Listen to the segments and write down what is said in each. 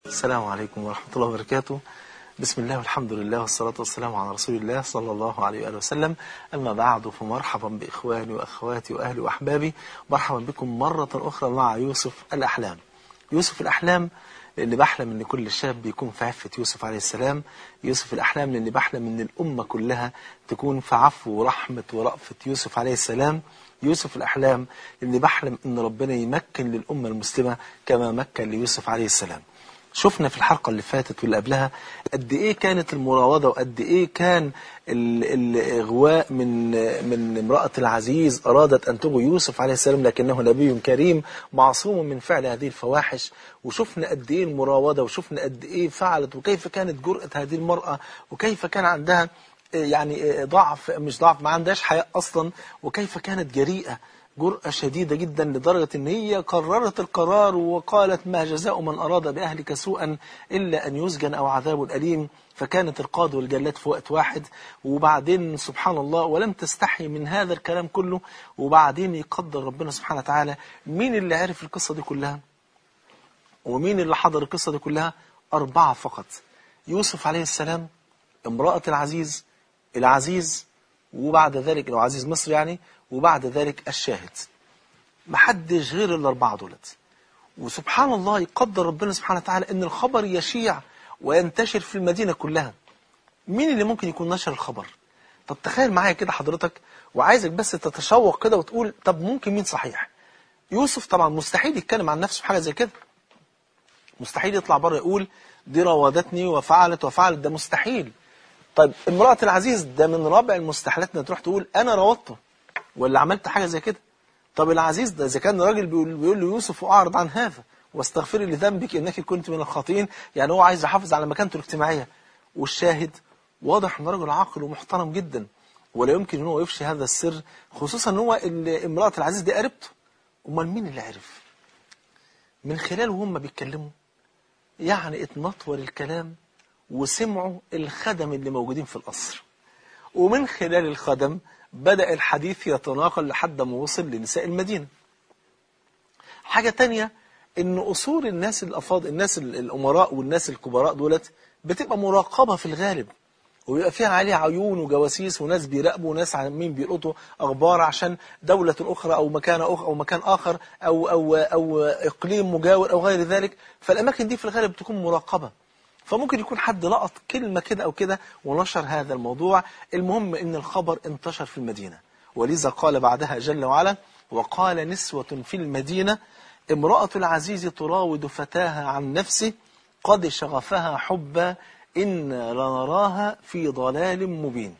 السلام عليكم ورحمة الله وبركاته بسم الله والحمد لله والصلاة والسلام على رسول الله صلى الله عليه وآله وسلم أما بعد فمرحبا بإخواني وأخواتي وأهلي وأحبابي مرحبا بكم مرة أخرى مع يوسف الأحلام يوسف الأحلام لأني بحلم أن كل شاب يكون في عفة يوسف عليه السلام يوسف الأحلام لأني بحلم أن الأمة كلها تكون في عفو ورحمة ورأفة يوسف عليه السلام يوسف الأحلام لأني بحلم أن ربنا يمكن للأمة المسلمة كما مكن ليوسف عليه السلام شفنا في الحلقة اللي فاتت واللي قبلها قد ايه كانت المراوضة وقد ايه كان الاغواء من من امرأة العزيز ارادت ان تغوي يوسف عليه السلام لكنه نبي كريم معصوم من فعل هذه الفواحش وشفنا قد ايه المراوضة وشفنا قد ايه فعلت وكيف كانت جرأة هذه المرأة وكيف كان عندها يعني ضعف مش ضعف ما عندهاش حياء اصلا وكيف كانت جريئة جرأة شديدة جدا لدرجة ان هي قررت القرار وقالت ما جزاء من أراد بأهلك سوءا إلا أن يسجن أو عذاب أليم فكانت القاضي والجلاد في وقت واحد وبعدين سبحان الله ولم تستحي من هذا الكلام كله وبعدين يقدر ربنا سبحانه وتعالى مين اللي عرف القصة دي كلها ومين اللي حضر القصة دي كلها أربعة فقط يوسف عليه السلام امرأة العزيز العزيز وبعد ذلك العزيز مصر يعني وبعد ذلك الشاهد محدش غير الأربعة دولت وسبحان الله يقدر ربنا سبحانه وتعالى أن الخبر يشيع وينتشر في المدينة كلها مين اللي ممكن يكون نشر الخبر طب تخيل معايا كده حضرتك وعايزك بس تتشوق كده وتقول طب ممكن مين صحيح يوسف طبعا مستحيل يتكلم عن نفسه في حاجة زي كده مستحيل يطلع بره يقول دي راودتني وفعلت وفعلت ده مستحيل طيب امرأة العزيز ده من رابع المستحيلات انها تروح تقول انا راودته ولا عملت حاجة زي كده طب العزيز ده إذا كان راجل بيقول, بيقول له يوسف أعرض عن هذا واستغفري لذنبك إنك كنت من الخاطئين يعني هو عايز يحافظ على مكانته الاجتماعية والشاهد واضح إنه راجل عاقل ومحترم جدا ولا يمكن إن هو يفشي هذا السر خصوصا إن هو امرأة العزيز دي قريبته أمال مين اللي عرف من خلال وهم بيتكلموا يعني اتنطور الكلام وسمعوا الخدم اللي موجودين في القصر ومن خلال الخدم بدأ الحديث يتناقل لحد ما وصل لنساء المدينة حاجة تانية ان أصول الناس الأفاضل الناس الأمراء والناس الكبراء دولت بتبقى مراقبة في الغالب ويبقى فيها عليها عيون وجواسيس وناس بيراقبوا وناس عمين بيلقطوا أخبار عشان دولة أخرى أو مكان أخر أو مكان آخر أو, أو, أو إقليم مجاور أو غير ذلك فالأماكن دي في الغالب بتكون مراقبة فممكن يكون حد لقط كلمة كده أو كده ونشر هذا الموضوع المهم أن الخبر انتشر في المدينة ولذا قال بعدها جل وعلا وقال نسوة في المدينة امرأة العزيز تراود فتاها عن نفسه قد شغفها حبا إن لنراها في ضلال مبين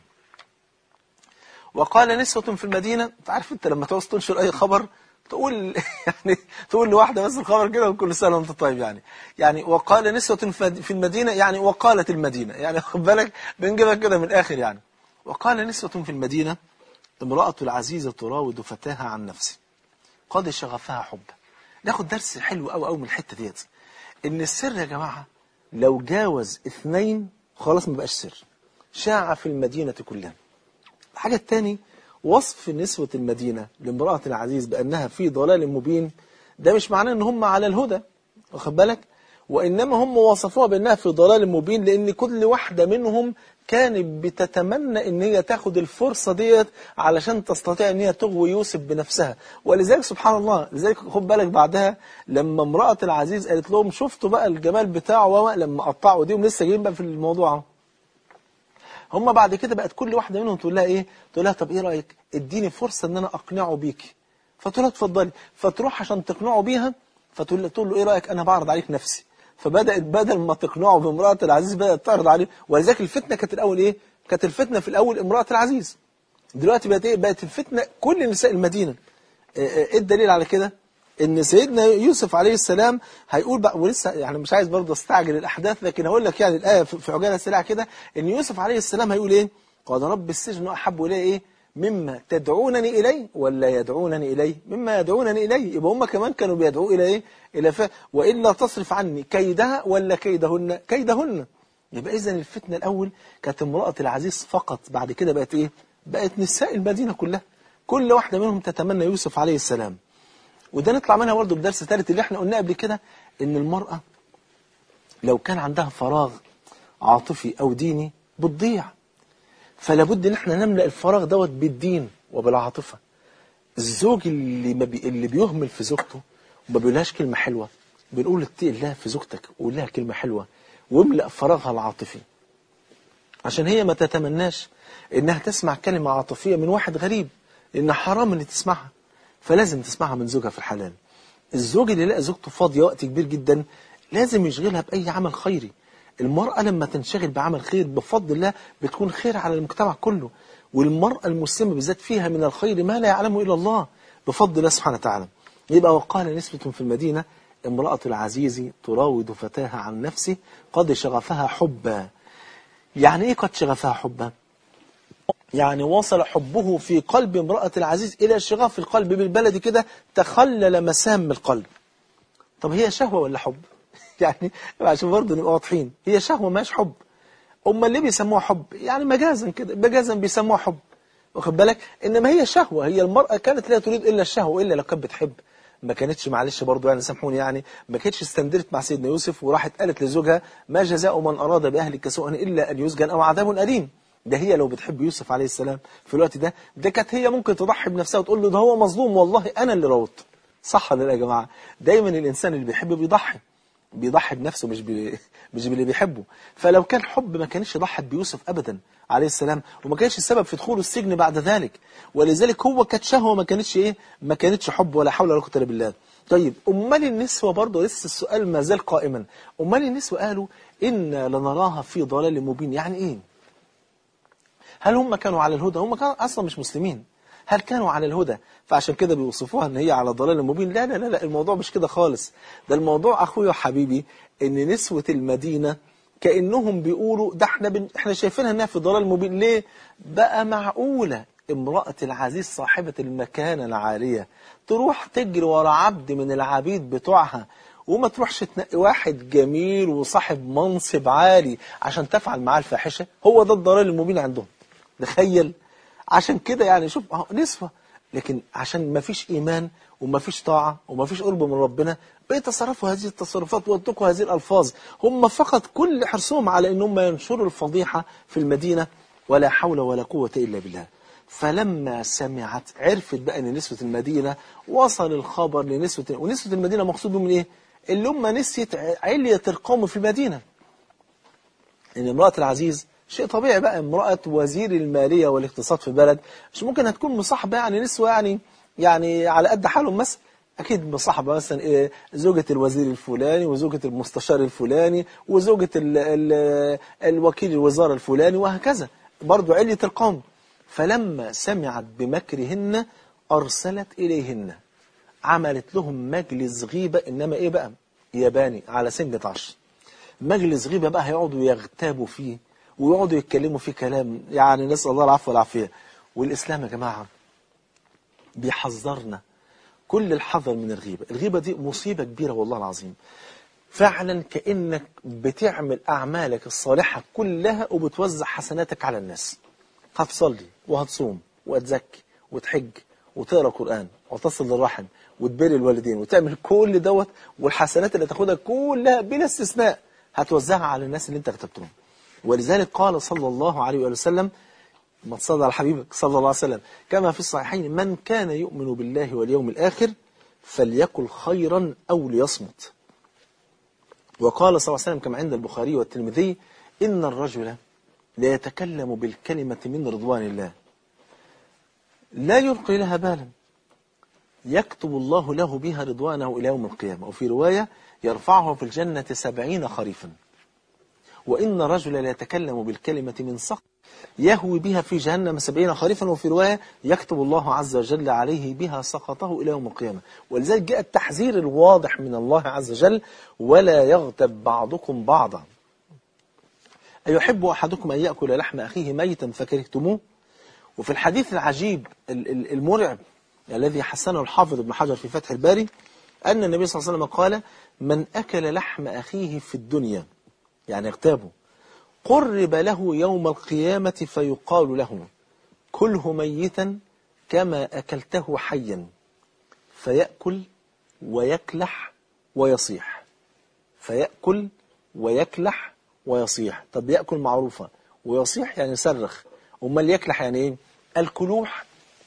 وقال نسوة في المدينة تعرف أنت لما تعوز تنشر أي خبر تقول يعني تقول لواحدة بس الخبر كده وكل سنة وانت طيب يعني يعني وقال نسوة في المدينة يعني وقالت المدينة يعني خد بالك بنجيبها كده من الآخر يعني وقال نسوة في المدينة امرأة العزيزة تراود فتاها عن نفسه قد شغفها حبا ناخد درس حلو قوي قوي من الحتة ديت ان السر يا جماعة لو جاوز اثنين خلاص ما بقاش سر شاع في المدينة كلها الحاجة الثانية وصف نسوة المدينة لامرأة العزيز بأنها في ضلال مبين ده مش معناه ان هم على الهدى واخد بالك وإنما هم وصفوها بأنها في ضلال مبين لأن كل واحدة منهم كانت بتتمنى ان هي تاخد الفرصة ديت علشان تستطيع ان هي تغوي يوسف بنفسها ولذلك سبحان الله لذلك خد بالك بعدها لما امرأة العزيز قالت لهم شفتوا بقى الجمال بتاعه لما قطعوا ايديهم لسه جايين بقى في الموضوع هم بعد كده بقت كل واحدة منهم تقول لها ايه تقول لها طب ايه رأيك اديني فرصة ان انا اقنعه بيكي فتقول لها اتفضلي فتروح عشان تقنعه بيها فتقول له, تقول له ايه رأيك انا بعرض عليك نفسي فبدأت بدل ما تقنعه بامرأة العزيز بدأت تعرض عليه ولذلك الفتنة كانت الأول ايه كانت الفتنة في الأول امرأة العزيز دلوقتي بقت ايه بقت الفتنة كل نساء المدينة ايه الدليل على كده ان سيدنا يوسف عليه السلام هيقول بقى ولسه يعني مش عايز برضه استعجل الاحداث لكن هقول لك يعني الايه في عجاله سريعه كده ان يوسف عليه السلام هيقول ايه قال رب السجن احب الي ايه مما تدعونني اليه ولا يدعونني اليه مما يدعونني اليه يبقى هم كمان كانوا بيدعوا الى ايه الى ف والا تصرف عني كيدها ولا كيدهن كيدهن يبقى اذا الفتنه الاول كانت امراه العزيز فقط بعد كده بقت ايه بقت نساء المدينه كلها كل واحده منهم تتمنى يوسف عليه السلام وده نطلع منها برضه بدرس ثالث اللي احنا قلناه قبل كده ان المرأة لو كان عندها فراغ عاطفي أو ديني بتضيع فلا بد ان احنا نملأ الفراغ دوت بالدين وبالعاطفة الزوج اللي ما بي... اللي بيهمل في زوجته وما بيقولهاش كلمة حلوة بنقول اتقي الله في زوجتك وقول لها كلمة حلوة واملأ فراغها العاطفي عشان هي ما تتمناش انها تسمع كلمة عاطفية من واحد غريب لان حرام ان تسمعها فلازم تسمعها من زوجها في الحلال الزوج اللي لقى زوجته فاضية وقت كبير جدا لازم يشغلها بأي عمل خيري المرأة لما تنشغل بعمل خير بفضل الله بتكون خير على المجتمع كله والمرأة المسلمة بالذات فيها من الخير ما لا يعلمه إلا الله بفضل الله سبحانه وتعالى يبقى وقال نسبة في المدينة امرأة العزيز تراود فتاها عن نفسه قد شغفها حبا يعني ايه قد شغفها حبا يعني وصل حبه في قلب امرأة العزيز إلى شغاف القلب بالبلد كده تخلل مسام القلب طب هي شهوة ولا حب يعني عشان برضه نبقى واضحين هي شهوة ماش حب أما اللي بيسموها حب يعني مجازا كده مجازا بيسموها حب واخد بالك إنما هي شهوة هي المرأة كانت لا تريد إلا الشهوة إلا لو كانت بتحب ما كانتش معلش برضه يعني سامحوني يعني ما كانتش استندرت مع سيدنا يوسف وراحت قالت لزوجها ما جزاء من أراد بأهلك سوءا إلا أن يسجن أو عذاب أليم ده هي لو بتحب يوسف عليه السلام في الوقت ده ده كانت هي ممكن تضحي بنفسها وتقول له ده هو مظلوم والله أنا اللي راودته صح ولا لا يا جماعة دايما الإنسان اللي بيحب بيضحي بيضحي بنفسه مش بي... مش باللي بيحبه فلو كان حب ما كانش ضحت بيوسف أبدا عليه السلام وما كانش السبب في دخوله السجن بعد ذلك ولذلك هو كانت شهوة ما كانتش إيه ما كانتش حب ولا حول ولا قوة إلا بالله طيب أمال النسوة برضه لسه السؤال ما زال قائما أمال النسوة قالوا إن لنراها في ضلال مبين يعني إيه هل هم كانوا على الهدى هم كانوا أصلا مش مسلمين هل كانوا على الهدى فعشان كده بيوصفوها ان هي على ضلال مبين لا لا لا, لا الموضوع مش كده خالص ده الموضوع اخويا وحبيبي ان نسوة المدينة كأنهم بيقولوا ده احنا بن... احنا شايفينها انها في ضلال مبين ليه بقى معقولة امرأة العزيز صاحبة المكانة العالية تروح تجري ورا عبد من العبيد بتوعها وما تروحش تنقي واحد جميل وصاحب منصب عالي عشان تفعل معاه الفاحشة هو ده الضلال المبين عندهم تخيل عشان كده يعني شوف اهو نسوة لكن عشان ما فيش إيمان وما فيش طاعة وما فيش قرب من ربنا بيتصرفوا هذه التصرفات ويتركوا هذه الألفاظ هم فقط كل حرصهم على أن هم ينشروا الفضيحة في المدينة ولا حول ولا قوة إلا بالله فلما سمعت عرفت بقى أن نسوة المدينة وصل الخبر لنسوة ونسوة المدينة مقصود من إيه؟ اللي هم نسيت علية القوم في المدينة إن امرأة العزيز شيء طبيعي بقى امرأة وزير المالية والاقتصاد في البلد مش ممكن هتكون مصاحبة يعني نسوة يعني يعني على قد حالهم مثلا أكيد مصاحبة مثلا إيه زوجة الوزير الفلاني وزوجة المستشار الفلاني وزوجة ال ال الوكيل الوزارة الفلاني وهكذا برضو علية القوم فلما سمعت بمكرهن أرسلت إليهن عملت لهم مجلس غيبة إنما إيه بقى ياباني على سنجة عشر مجلس غيبة بقى هيقعدوا يغتابوا فيه ويقعدوا يتكلموا فيه كلام يعني نسأل الله العفو والعافية والإسلام يا جماعة بيحذرنا كل الحذر من الغيبة الغيبة دي مصيبة كبيرة والله العظيم فعلا كأنك بتعمل أعمالك الصالحة كلها وبتوزع حسناتك على الناس هتصلي وهتصوم وتزكي وتحج وتقرأ قرآن وتصل للرحم وتبر الوالدين وتعمل كل دوت والحسنات اللي تاخدها كلها بلا استثناء هتوزعها على الناس اللي انت كتبتهم ولذلك قال صلى الله عليه وسلم ما تصلى على حبيبك صلى الله عليه وسلم كما في الصحيحين من كان يؤمن بالله واليوم الآخر فليقل خيرا أو ليصمت وقال صلى الله عليه وسلم كما عند البخاري والترمذي إن الرجل لا يتكلم بالكلمة من رضوان الله لا يلقي لها بالا يكتب الله له بها رضوانه إلى يوم القيامة وفي رواية يرفعه في الجنة سبعين خريفا وإن رجل لا يتكلم بالكلمة من سخط يهوي بها في جهنم سبعين خريفا وفي رواية يكتب الله عز وجل عليه بها سخطه إلى يوم القيامة ولذلك جاء التحذير الواضح من الله عز وجل ولا يغتب بعضكم بعضا أيحب أحدكم أن يأكل لحم أخيه ميتا فكرهتموه وفي الحديث العجيب المرعب الذي حسنه الحافظ ابن حجر في فتح الباري أن النبي صلى الله عليه وسلم قال من أكل لحم أخيه في الدنيا يعني اغتابه قرب له يوم القيامة فيقال له كله ميتا كما أكلته حيا فيأكل ويكلح ويصيح فيأكل ويكلح ويصيح طب يأكل معروفة ويصيح يعني يصرخ أمال يكلح يعني إيه الكلوح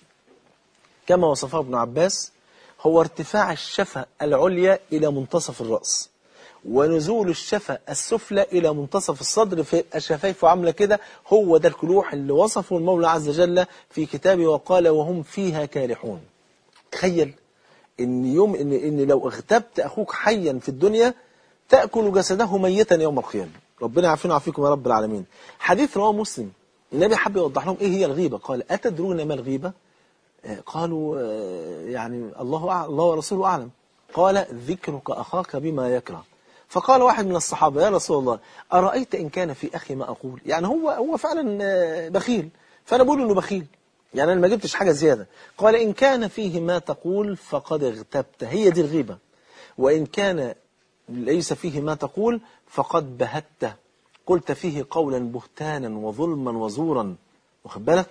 كما وصفه ابن عباس هو ارتفاع الشفة العليا إلى منتصف الرأس ونزول الشفة السفلى إلى منتصف الصدر في الشفايف عاملة كده هو ده الكلوح اللي وصفه المولى عز وجل في كتابه وقال وهم فيها كالحون تخيل إن يوم إن, إن لو اغتبت أخوك حيا في الدنيا تأكل جسده ميتا يوم القيامة ربنا يعافينا ويعافيكم يا رب العالمين حديث رواه مسلم النبي حب يوضح لهم إيه هي الغيبة قال أتدرون ما الغيبة قالوا يعني الله أعلم الله ورسوله أعلم قال ذكرك أخاك بما يكره فقال واحد من الصحابة يا رسول الله أرأيت إن كان في أخي ما أقول يعني هو هو فعلا بخيل فأنا بقول إنه بخيل يعني أنا ما جبتش حاجة زيادة قال إن كان فيه ما تقول فقد اغتبت هي دي الغيبة وإن كان ليس فيه ما تقول فقد بهته قلت فيه قولا بهتانا وظلما وزورا واخد بالك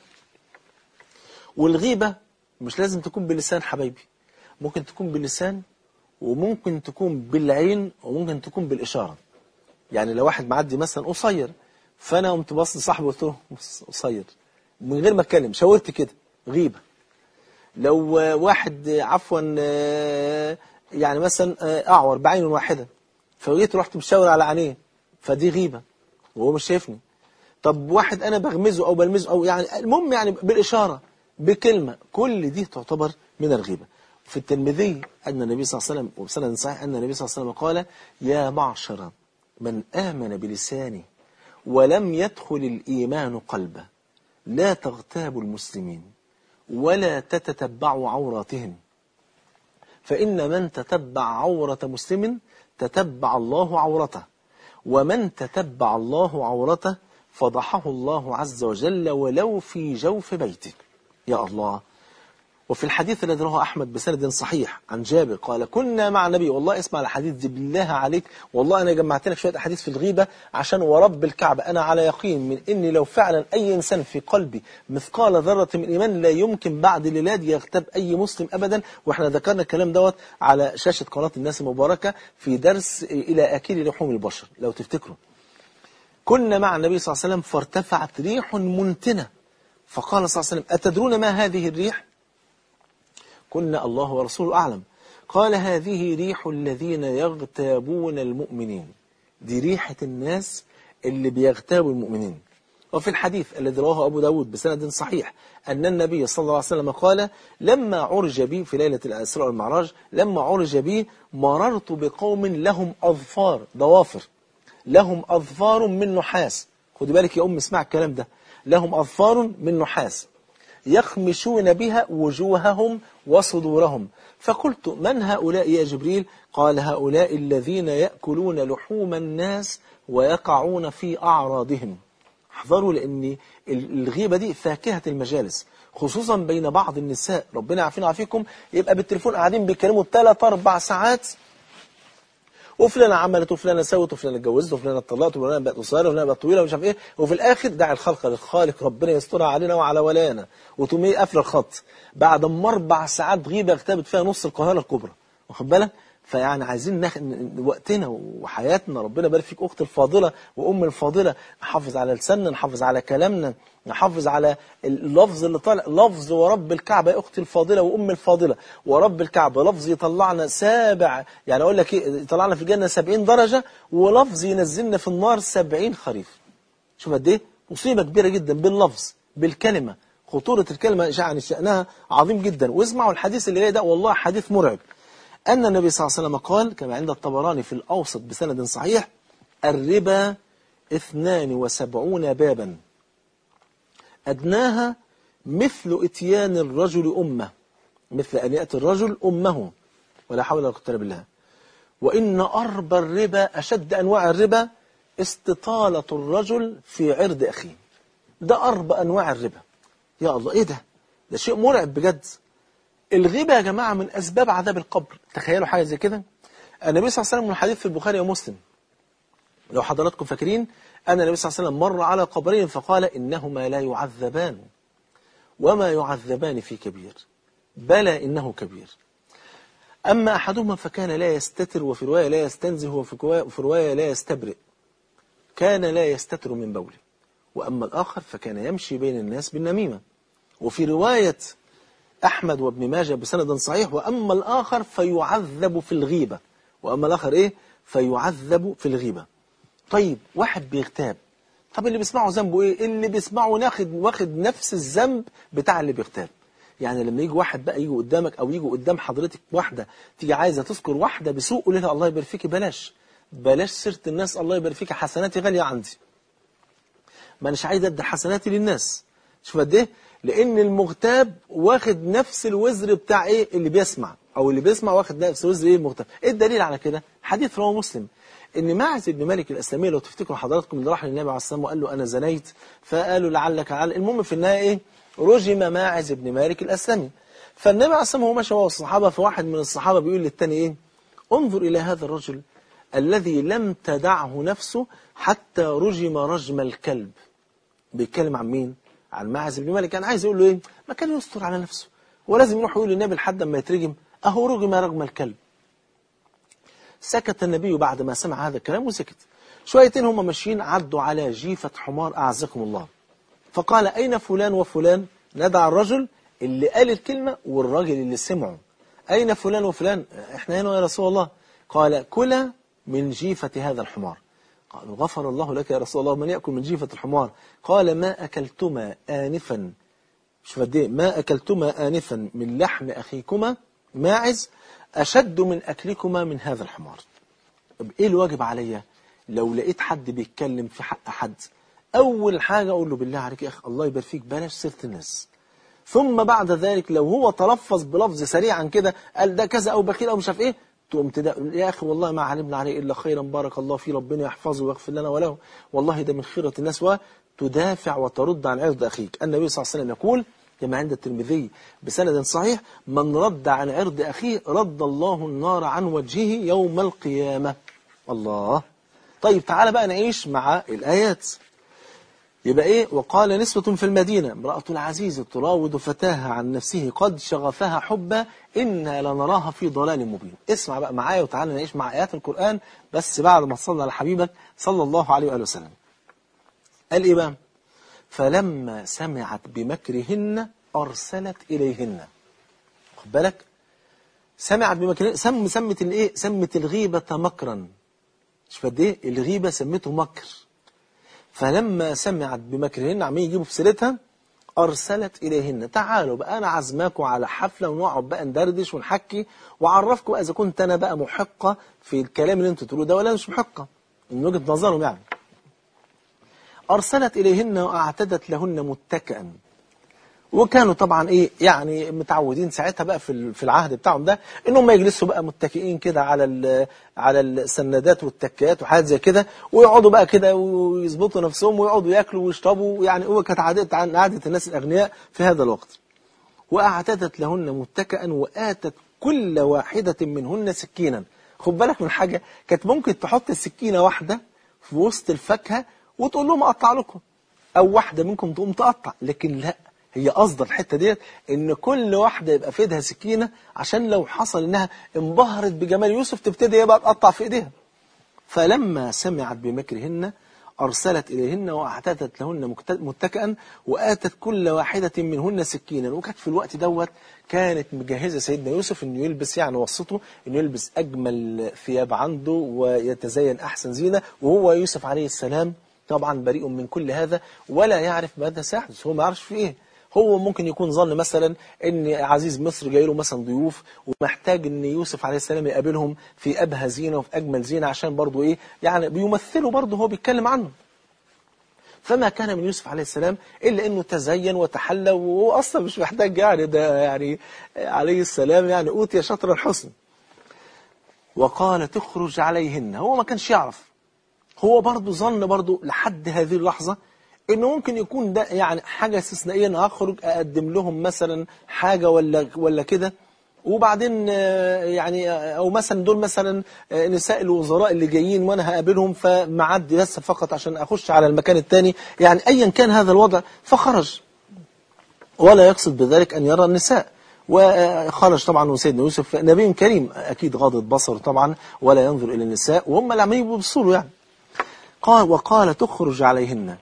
والغيبة مش لازم تكون باللسان حبايبي ممكن تكون باللسان وممكن تكون بالعين وممكن تكون بالإشارة يعني لو واحد معدي مثلا قصير فأنا قمت باص لصاحبي قلت له قصير من غير ما اتكلم شاورت كده غيبة لو واحد عفوا يعني مثلا أعور بعين واحدة فجيت رحت مشاور على عينيه فدي غيبة وهو مش شايفني طب واحد أنا بغمزه أو بلمزه أو يعني المهم يعني بالإشارة بكلمة كل دي تعتبر من الغيبة في الترمذي أن النبي صلى الله عليه وسلم وبسند صحيح أن النبي صلى الله عليه وسلم قال يا معشر من آمن بلسانه ولم يدخل الإيمان قلبه لا تغتابوا المسلمين ولا تتتبعوا عوراتهم فإن من تتبع عورة مسلم تتبع الله عورته ومن تتبع الله عورته فضحه الله عز وجل ولو في جوف بيتك يا الله وفي الحديث الذي رواه أحمد بسند صحيح عن جابر قال كنا مع النبي والله اسمع الحديث دي بالله عليك والله أنا جمعت لك شوية أحاديث في الغيبة عشان ورب الكعبة أنا على يقين من إني لو فعلا أي إنسان في قلبي مثقال ذرة من الإيمان لا يمكن بعد الليلاد يغتاب أي مسلم أبدا وإحنا ذكرنا الكلام دوت على شاشة قناة الناس المباركة في درس إلى أكل لحوم البشر لو تفتكروا كنا مع النبي صلى الله عليه وسلم فارتفعت ريح منتنة فقال صلى الله عليه وسلم أتدرون ما هذه الريح كنا الله ورسوله أعلم قال هذه ريح الذين يغتابون المؤمنين دي ريحة الناس اللي بيغتابوا المؤمنين وفي الحديث الذي رواه أبو داود بسند صحيح أن النبي صلى الله عليه وسلم قال لما عرج بي في ليلة الأسراء والمعراج لما عرج بي مررت بقوم لهم أظفار ضوافر لهم أظفار من نحاس خدي بالك يا أم اسمع الكلام ده لهم أظفار من نحاس يخمشون بها وجوههم وصدورهم فقلت من هؤلاء يا جبريل قال هؤلاء الذين يأكلون لحوم الناس ويقعون في أعراضهم احذروا لأن الغيبة دي فاكهة المجالس خصوصا بين بعض النساء ربنا عافينا وعافيكم يبقى بالتليفون قاعدين بيتكلموا ثلاث أربع ساعات وفلانة عملت وفلانة سوت وفلانة اتجوزت وفلانة اتطلقت وفلانة بقت قصيرة وفلانة بقت طويلة ومش عارف ايه وفي الآخر دع الخلق للخالق ربنا يسترها علينا وعلى ولانا وتقوم ايه قافله الخط بعد ما أربع ساعات غيبة اغتابت فيها نص القاهرة الكبرى واخد بالك فيعني عايزين نخ... وقتنا وحياتنا ربنا يبارك فيك أخت الفاضلة وأم الفاضلة نحافظ على لساننا نحافظ على كلامنا نحافظ على اللفظ اللي طالع لفظ ورب الكعبة يا أختي الفاضلة وأم الفاضلة ورب الكعبة لفظ يطلعنا سابع يعني أقول لك إيه يطلعنا في الجنة 70 درجة ولفظ ينزلنا في النار 70 خريف شوف قد إيه مصيبة كبيرة جدا باللفظ بالكلمة خطورة الكلمة يعني شأنها عظيم جدا واسمعوا الحديث اللي جاي ده والله حديث مرعب أن النبي صلى الله عليه وسلم قال كما عند الطبراني في الأوسط بسند صحيح الربا اثنان وسبعون بابا أدناها مثل اتيان الرجل أمه مثل أن يأتي الرجل أمه ولا حول ولا قوة إلا بالله وإن أربى الربا أشد أنواع الربا استطالة الرجل في عرض أخيه ده أربى أنواع الربا يا الله إيه ده ده شيء مرعب بجد الغيبة يا جماعة من أسباب عذاب القبر تخيلوا حاجة زي كده النبي صلى الله عليه وسلم من الحديث في البخاري ومسلم لو حضراتكم فاكرين أن النبي صلى الله عليه وسلم مر على قبرين فقال إنهما لا يعذبان وما يعذبان في كبير بلى إنه كبير أما أحدهما فكان لا يستتر وفي رواية لا يستنزه وفي كوا- وفي رواية لا يستبرئ كان لا يستتر من بوله وأما الآخر فكان يمشي بين الناس بالنميمة وفي رواية أحمد وابن ماجه بسند صحيح وأما الآخر فيعذب في الغيبة وأما الآخر إيه فيعذب في الغيبة طيب واحد بيغتاب طب اللي بيسمعه ذنبه إيه اللي بيسمعه واخد واخد نفس الذنب بتاع اللي بيغتاب يعني لما يجي واحد بقى يجي قدامك أو يجي قدام حضرتك واحدة تيجي عايزة تذكر واحدة بسوء قول لها الله يبارك فيكي بلاش بلاش سيرة الناس الله يبارك فيكي حسناتي غالية عندي ما اناش عايز ادي حسناتي للناس شوف قد ايه لان المغتاب واخد نفس الوزر بتاع ايه اللي بيسمع او اللي بيسمع واخد نفس وزر ايه المغتاب ايه الدليل على كده حديث رواه مسلم ان معز بن مالك الاسلامي لو تفتكروا حضراتكم اللي راح للنبي عليه الصلاه والسلام وقال له انا زنيت فقالوا لعلك على المهم في النهايه ايه رجم ماعز بن مالك الاسلمي فالنبي عليه الصلاه والسلام هو ماشي هو والصحابه فواحد من الصحابه بيقول للتاني ايه انظر الى هذا الرجل الذي لم تدعه نفسه حتى رجم رجم الكلب بيتكلم عن مين عن معز بن مالك كان عايز يقول له ايه ما كان يستر على نفسه ولازم يروح يقول للنبي لحد ما يترجم اهو رجم رجم الكلب سكت النبي بعد ما سمع هذا الكلام وسكت شويتين هم ماشيين عدوا على جيفة حمار أعزكم الله فقال أين فلان وفلان ندع الرجل اللي قال الكلمة والراجل اللي سمعه أين فلان وفلان احنا هنا يا رسول الله قال كلا من جيفة هذا الحمار قالوا غفر الله لك يا رسول الله من يأكل من جيفة الحمار قال ما أكلتما آنفا شوف قد ايه ما أكلتما آنفا من لحم أخيكما ماعز أشد من أكلكما من هذا الحمار طب إيه الواجب عليا لو لقيت حد بيتكلم في حق حد أول حاجة أقول له بالله عليك يا أخي الله يبارك فيك بلاش سيرة الناس ثم بعد ذلك لو هو تلفظ بلفظ سريعا كده قال ده كذا أو بخيل أو مش عارف إيه تقوم تدا يا أخي والله ما علمنا عليه إلا خيرا بارك الله فيه ربنا يحفظه ويغفر لنا وله والله ده من خيرة الناس وتدافع وترد عن عرض أخيك النبي صلى الله عليه وسلم يقول كما عند الترمذي بسند صحيح من رد عن عرض أخيه رد الله النار عن وجهه يوم القيامة الله طيب تعالى بقى نعيش مع الآيات يبقى ايه وقال نسوة في المدينة امرأة العزيز تراود فتاها عن نفسه قد شغفها حبا إنا لنراها في ضلال مبين اسمع بقى معايا وتعالى نعيش مع آيات القرآن بس بعد ما تصلى على حبيبك صلى الله عليه وآله وسلم قال ايه بقى فلما سمعت بمكرهن أرسلت إليهن خد بالك سمعت بمكرهن سم سمت الايه سمت الغيبة مكرا شوف قد ايه الغيبة سمته مكر فلما سمعت بمكرهن عمالين يجيبوا في سيرتها أرسلت إليهن تعالوا بقى أنا عزماكم على حفلة ونقعد بقى ندردش ونحكي وأعرفكم إذا كنت أنا بقى محقة في الكلام اللي أنتوا تقولوه ده ولا مش محقة من وجهة نظرهم يعني أرسلت إليهن وأعتدت لهن متكئا وكانوا طبعا ايه يعني متعودين ساعتها بقى في في العهد بتاعهم ده انهم يجلسوا بقى متكئين كده على على السندات والتكيات وحاجات زي كده ويقعدوا بقى كده ويظبطوا نفسهم ويقعدوا ياكلوا ويشربوا يعني هو كانت عادة عن عادة الناس الاغنياء في هذا الوقت واعتدت لهن متكئا واتت كل واحدة منهن سكينا خد بالك من حاجة كانت ممكن تحط السكينة واحدة في وسط الفاكهة وتقول لهم اقطع لكم او واحدة منكم تقوم تقطع لكن لا هي قصد الحته ديت ان كل واحده يبقى في ايدها سكينه عشان لو حصل انها انبهرت بجمال يوسف تبتدي هي بقى تقطع في ايديها فلما سمعت بمكرهن ارسلت اليهن واعتدت لهن متكئا واتت كل واحده منهن سكينا وكانت في الوقت دوت كانت مجهزه سيدنا يوسف انه يلبس يعني وسطه انه يلبس اجمل ثياب عنده ويتزين احسن زينه وهو يوسف عليه السلام طبعا بريء من كل هذا ولا يعرف ماذا سيحدث هو ما يعرفش في ايه هو ممكن يكون ظن مثلا ان عزيز مصر جاي له مثلا ضيوف ومحتاج ان يوسف عليه السلام يقابلهم في ابهى زينه وفي اجمل زينه عشان برضه ايه يعني بيمثلوا برضه هو بيتكلم عنه فما كان من يوسف عليه السلام الا انه تزين وتحلى وهو اصلا مش محتاج يعني ده يعني عليه السلام يعني اوتي شطر الحسن وقال تخرج عليهن هو ما كانش يعرف هو برضه ظن برضه لحد هذه اللحظه انه ممكن يكون ده يعني حاجة استثنائية انا هخرج اقدم لهم مثلا حاجة ولا ولا كده وبعدين يعني او مثلا دول مثلا نساء الوزراء اللي جايين وانا هقابلهم فمعدي بس فقط عشان اخش على المكان الثاني يعني ايا كان هذا الوضع فخرج ولا يقصد بذلك ان يرى النساء وخرج طبعا وسيدنا يوسف نبي كريم أكيد غاضب بصره طبعا ولا ينظر إلى النساء وهم اللي عمالين يبصوا له يعني قال وقال تخرج عليهن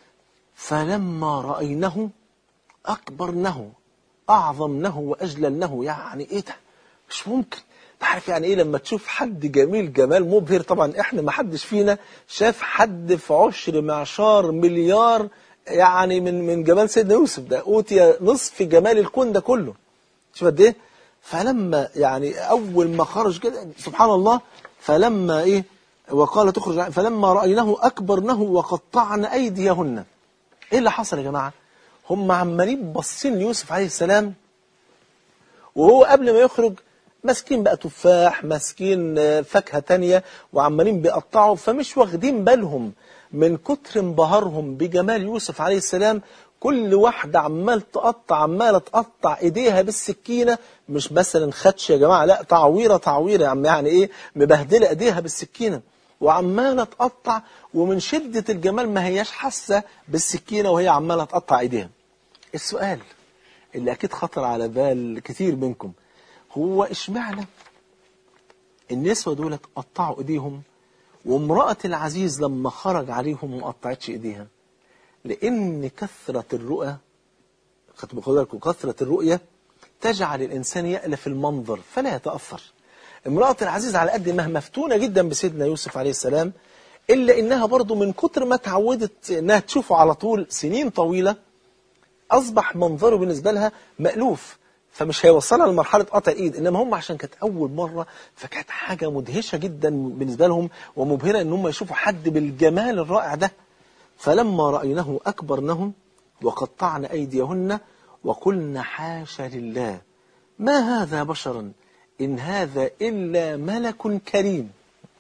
فلما رأينه أكبرنه أعظمنه وأجللنه يعني إيه ده مش ممكن تعرف يعني إيه لما تشوف حد جميل جمال مبهر طبعا إحنا ما حدش فينا شاف حد في عشر معشار مليار يعني من من جمال سيدنا يوسف ده أوتي نصف جمال الكون ده كله شوف قد إيه فلما يعني أول ما خرج كده سبحان الله فلما إيه وقال تخرج فلما رأيناه أكبرنه وقطعن أيديهن إيه اللي حصل يا جماعة هم عمالين باصين ليوسف عليه السلام وهو قبل ما يخرج ماسكين بقى تفاح ماسكين فاكهة تانية وعمالين بيقطعوا فمش واخدين بالهم من كتر انبهارهم بجمال يوسف عليه السلام كل واحدة عمال تقطع عمالة تقطع ايديها بالسكينة مش مثلا خدش يا جماعة لا تعويرة تعويرة يا عم يعني ايه مبهدلة ايديها بالسكينة وعمالة تقطع ومن شدة الجمال ما هياش حاسة بالسكينة وهي عمالة تقطع ايديها السؤال اللي اكيد خطر على بال كتير منكم هو اشمعنى النسوة دول قطعوا ايديهم وامرأة العزيز لما خرج عليهم ما قطعتش ايديها لان كثرة الرؤى خدوا بالكم كثرة الرؤية تجعل الانسان يألف المنظر فلا يتأثر امرأة العزيز على قد انها مفتونة جدا بسيدنا يوسف عليه السلام الا انها برضو من كتر ما تعودت انها تشوفه على طول سنين طويلة اصبح منظره بالنسبة لها مألوف فمش هيوصلها لمرحلة قطع ايد انما هم عشان كانت اول مرة فكانت حاجة مدهشة جدا بالنسبة لهم ومبهرة ان هم يشوفوا حد بالجمال الرائع ده فلما رأينه أكبرنهم وقطعن أيديهن وقلن حاش لله ما هذا بشرا إن هذا إلا ملك كريم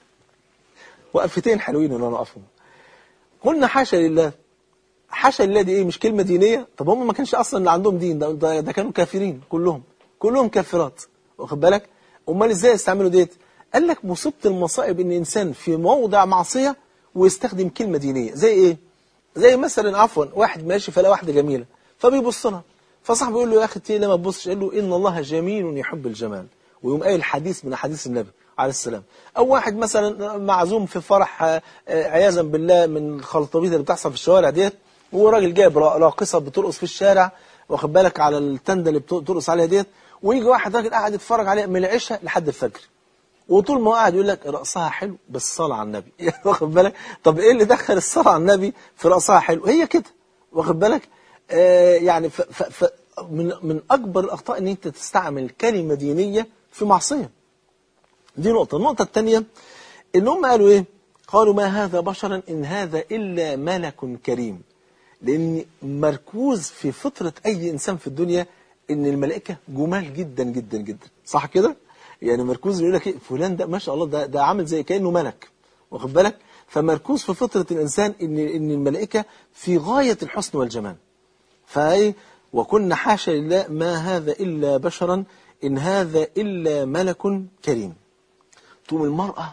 وقفتين حلوين ان انا اقفهم قلنا حاشا لله حاشا لله دي ايه مش كلمة دينية طب هم ما كانش اصلا اللي عندهم دين ده, ده, ده كانوا كافرين كلهم كلهم كافرات واخد بالك امال ازاي يستعملوا ديت قال لك مصيبة المصائب ان انسان في موضع معصية ويستخدم كلمة دينية زي ايه زي مثلا عفوا واحد ماشي فلا واحدة جميلة فبيبص لها فصاحبه يقول له يا اخي ليه ما تبصش قال له ان الله جميل يحب الجمال ويقوم قايل حديث من حديث النبي عليه السلام او واحد مثلا معزوم في فرح عياذا بالله من الخلطبيط اللي بتحصل في الشوارع ديت وراجل جايب راقصه بترقص في الشارع واخد بالك على التنده اللي بترقص عليها ديت ويجي واحد راجل قاعد يتفرج عليها من العشاء لحد الفجر وطول ما هو قاعد يقول لك رقصها حلو بس الصلاه على النبي واخد بالك طب ايه اللي دخل الصلاه على النبي في رقصها حلو هي كده واخد بالك آه يعني ف ف ف من من اكبر الاخطاء ان انت تستعمل كلمه دينيه في معصيه دي نقطه النقطه الثانيه ان هم قالوا ايه قالوا ما هذا بشرا ان هذا الا ملك كريم لان مركوز في فطره اي انسان في الدنيا ان الملائكه جمال جدا جدا جدا صح كده يعني مركوز يقول لك ايه فلان ده ما شاء الله ده ده عامل زي كانه ملك واخد بالك فمركوز في فطره الانسان ان ان الملائكه في غايه الحسن والجمال فايه وكنا حاشا لله ما هذا الا بشرا ان هذا الا ملك كريم تقوم المراه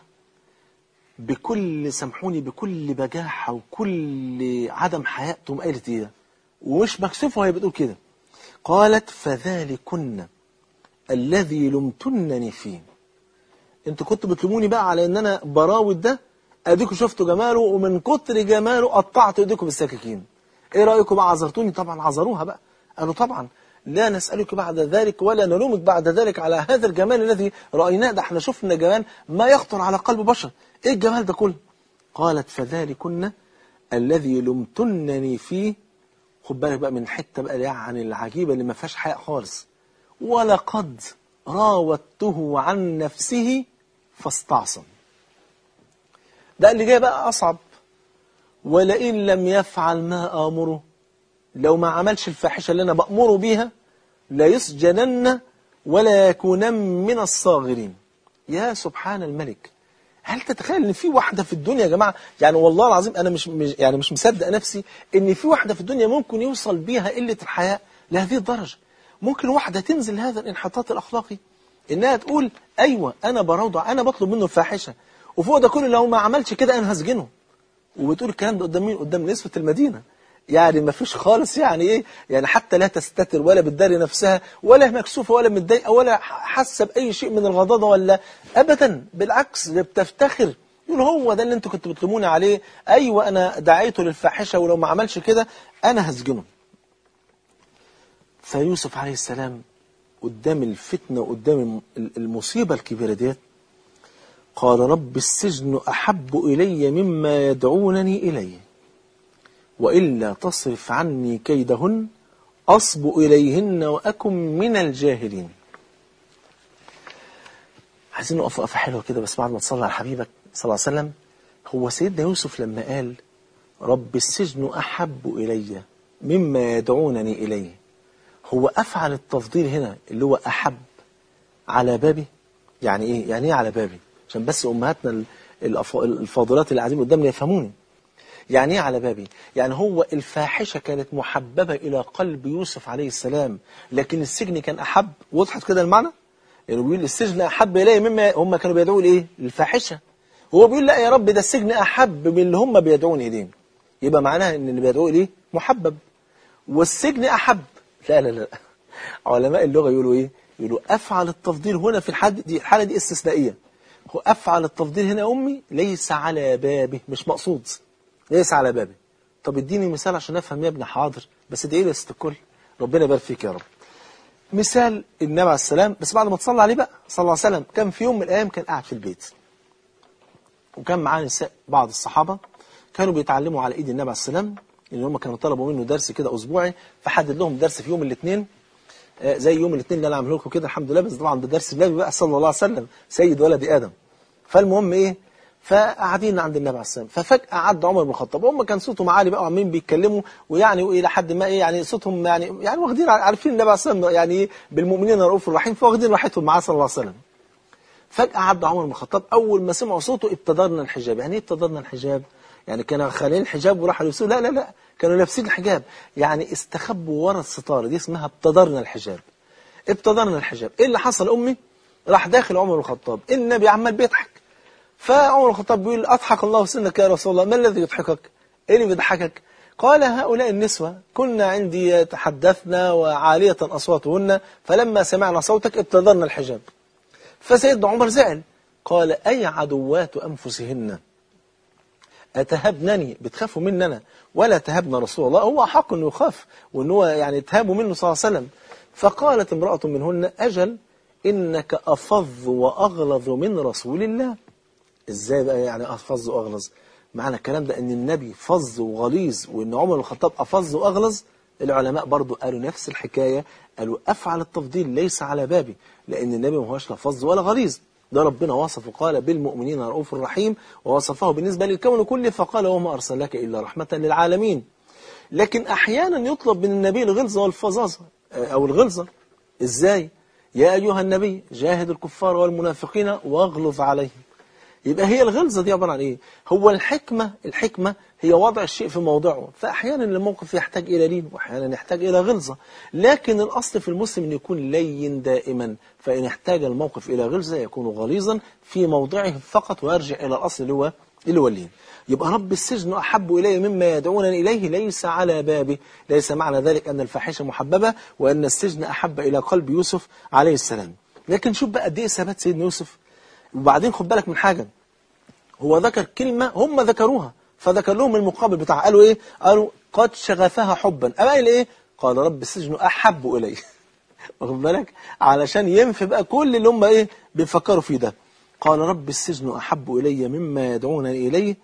بكل سامحوني بكل بجاحه وكل عدم حياء تقوم قالت ايه ومش مكسوفه وهي بتقول كده قالت فذلكن الذي لمتنني فيه انتوا كنتوا بتلوموني بقى على ان انا براود ده اديكم شفتوا جماله ومن كتر جماله قطعت ايديكم بالسكاكين ايه رايكم بقى عذرتوني طبعا عذروها بقى قالوا طبعا لا نسالك بعد ذلك ولا نلومك بعد ذلك على هذا الجمال الذي رايناه ده احنا شفنا جمال ما يخطر على قلب بشر ايه الجمال ده كله قالت فذلكن الذي لمتنني فيه خد بالك بقى من الحته بقى يعني العجيبه اللي ما فيهاش حياء خالص ولقد راودته عن نفسه فاستعصم ده اللي جاي بقى أصعب ولئن لم يفعل ما آمره لو ما عملش الفاحشة اللي أنا بأمره بيها لا يسجنن ولا يكونن من الصاغرين يا سبحان الملك هل تتخيل ان في واحده في الدنيا يا جماعه يعني والله العظيم انا مش, مش يعني مش مصدق نفسي ان في واحده في الدنيا ممكن يوصل بيها قله الحياء لهذه الدرجه ممكن واحدة تنزل هذا الانحطاط الأخلاقي إنها تقول أيوة أنا بروضع أنا بطلب منه الفاحشة وفوق ده كله لو ما عملش كده أنا هسجنه وبتقول الكلام ده قدام مين قدام نسبة المدينة يعني ما فيش خالص يعني ايه يعني حتى لا تستتر ولا بتداري نفسها ولا مكسوفه ولا متضايقه ولا حاسه باي شيء من الغضاضه ولا ابدا بالعكس ده بتفتخر يقول هو ده اللي انتوا كنتوا بتلوموني عليه ايوه انا دعيته للفاحشه ولو ما عملش كده انا هسجنه فيوسف عليه السلام قدام الفتنه وقدام المصيبه الكبيره ديت قال رب السجن احب الي مما يدعونني اليه وإلا تصرف عني كيدهن أصب إليهن وأكن من الجاهلين عايزين نقف وقفة حلوة كده بس بعد ما تصلي على حبيبك صلى الله عليه وسلم هو سيدنا يوسف لما قال رب السجن أحب إلي مما يدعونني إليه هو أفعل التفضيل هنا اللي هو أحب على بابي يعني إيه يعني إيه على بابي عشان بس أمهاتنا الفاضلات اللي قاعدين قدامنا يفهموني يعني ايه على بابي يعني هو الفاحشة كانت محببة إلى قلب يوسف عليه السلام لكن السجن كان أحب وضحت كده المعنى يعني بيقول السجن أحب إليه مما هم كانوا بيدعوا لإيه للفاحشة هو بيقول لا يا رب ده السجن أحب من اللي هم بيدعون إليه يبقى معناها إن اللي بيدعوا إليه محبب والسجن أحب لا لا لا علماء اللغة يقولوا إيه يقولوا أفعل التفضيل هنا في الحالة دي الحالة دي استثنائية هو أفعل التفضيل هنا يا أمي ليس على بابه مش مقصود ليس على بابي طب اديني مثال عشان افهم يا ابني حاضر بس ادعي لي يا الكل ربنا يبارك فيك يا رب مثال النبي عليه السلام بس بعد ما تصلى عليه بقى صلى الله عليه وسلم كان في يوم من الايام كان قاعد في البيت وكان معاه نساء بعض الصحابه كانوا بيتعلموا على ايد النبي عليه السلام ان هم كانوا طلبوا منه درس كده اسبوعي فحدد لهم درس في يوم الاثنين زي يوم الاثنين اللي انا عامله لكم كده الحمد لله بس طبعا ده درس النبي بقى صلى الله عليه وسلم سيد ولد ادم فالمهم ايه فقاعدين عند النبي عليه السلام ففجأة عدى عمر بن الخطاب هم كان صوتهم عالي بقى وعمالين بيتكلموا ويعني والى حد ما ايه يعني صوتهم يعني يعني واخدين عارفين النبي عليه السلام يعني ايه بالمؤمنين رؤوف رحيم فواخدين راحتهم معاه صلى الله عليه وسلم فجأة عدى عمر بن الخطاب أول ما سمعوا صوته ابتدرنا الحجاب يعني ايه ابتدرنا الحجاب يعني كانوا خالين الحجاب وراحوا يلبسوه لا لا لا كانوا لابسين الحجاب يعني استخبوا ورا الستارة دي اسمها ابتدرنا الحجاب ابتدرنا الحجاب ايه اللي حصل أمي راح داخل عمر بن الخطاب النبي عمال بيضحك فعمر الخطاب بيقول أضحك الله سنك يا رسول الله ما الذي يضحكك إيه اللي بيضحكك قال هؤلاء النسوة كنا عندي يتحدثنا وعالية أصواتهن فلما سمعنا صوتك ابتدرنا الحجاب فسيدنا عمر زعل قال أي عدوات أنفسهن أتهبنني بتخافوا مننا ولا تهبنا رسول الله هو حق أنه يخاف وأنه هو يعني تهابوا منه صلى الله عليه وسلم فقالت امرأة منهن أجل إنك أفظ وأغلظ من رسول الله ازاي بقى يعني افظ واغلظ معنى الكلام ده ان النبي فظ وغليظ وان عمر بن الخطاب افظ واغلظ العلماء برضو قالوا نفس الحكاية قالوا افعل التفضيل ليس على بابي لان النبي ما هوش لا فظ ولا غليظ ده ربنا وصفه قال بالمؤمنين رؤوف رحيم ووصفه بالنسبة للكون كله فقال وما أرسلك إلا رحمة للعالمين لكن أحيانا يطلب من النبي الغلظة والفظاظة أو الغلظة إزاي يا أيها النبي جاهد الكفار والمنافقين واغلظ عليهم يبقى هي الغلظة دي عبارة عن إيه هو الحكمة الحكمة هي وضع الشيء في موضعه فأحيانا الموقف يحتاج إلى لين وأحيانا يحتاج إلى غلظة لكن الأصل في المسلم أن يكون لين دائما فإن احتاج الموقف إلى غلظة يكون غليظا في موضعه فقط ويرجع إلى الأصل اللي هو اللي هو اللين يبقى رب السجن أحب إلي مما يدعونني إليه ليس على بابه ليس معنى ذلك أن الفاحشة محببة وأن السجن أحب إلى قلب يوسف عليه السلام لكن شوف بقى قد إيه ثبات سيدنا يوسف وبعدين خد بالك من حاجة هو ذكر كلمة هم ذكروها فذكر لهم المقابل بتاعها قالوا إيه قالوا قد شغفها حبا أما إيه قال رب السجن أحب إلي واخد بالك علشان ينفي بقى كل اللي هم إيه بيفكروا فيه ده قال رب السجن أحب إلي مما يدعونني إليه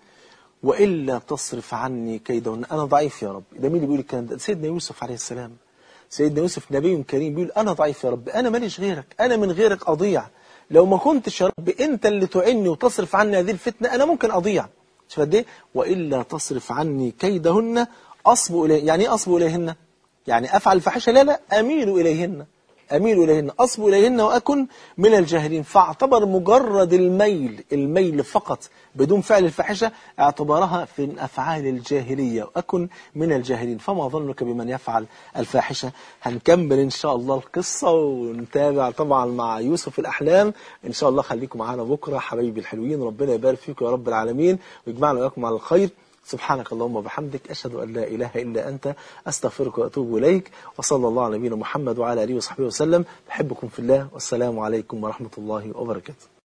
وإلا تصرف عني كيدهن أنا ضعيف يا رب ده مين اللي بيقول الكلام ده سيدنا يوسف عليه السلام سيدنا يوسف نبي كريم بيقول أنا ضعيف يا رب أنا ماليش غيرك أنا من غيرك أضيع لو ما كنتش يا رب أنت اللي تعني وتصرف عني هذه الفتنة أنا ممكن أضيع شوف قد إيه وإلا تصرف عني كيدهن أصب إليه يعني إيه أصب إليهن يعني أفعل الفحشة لا لا أميل إليهن أميل إليهن أصب إليهن وأكن من الجاهلين فاعتبر مجرد الميل الميل فقط بدون فعل الفاحشة اعتبرها في أفعال الجاهلية وأكن من الجاهلين فما ظنك بمن يفعل الفاحشة هنكمل إن شاء الله القصة ونتابع طبعا مع يوسف الأحلام إن شاء الله خليكم معانا بكرة حبايبي الحلوين ربنا يبارك فيكم يا رب العالمين ويجمعنا وإياكم على الخير سبحانك اللهم وبحمدك أشهد أن لا إله إلا أنت أستغفرك وأتوب إليك وصلى الله على نبينا محمد وعلى آله وصحبه وسلم بحبكم في الله والسلام عليكم ورحمة الله وبركاته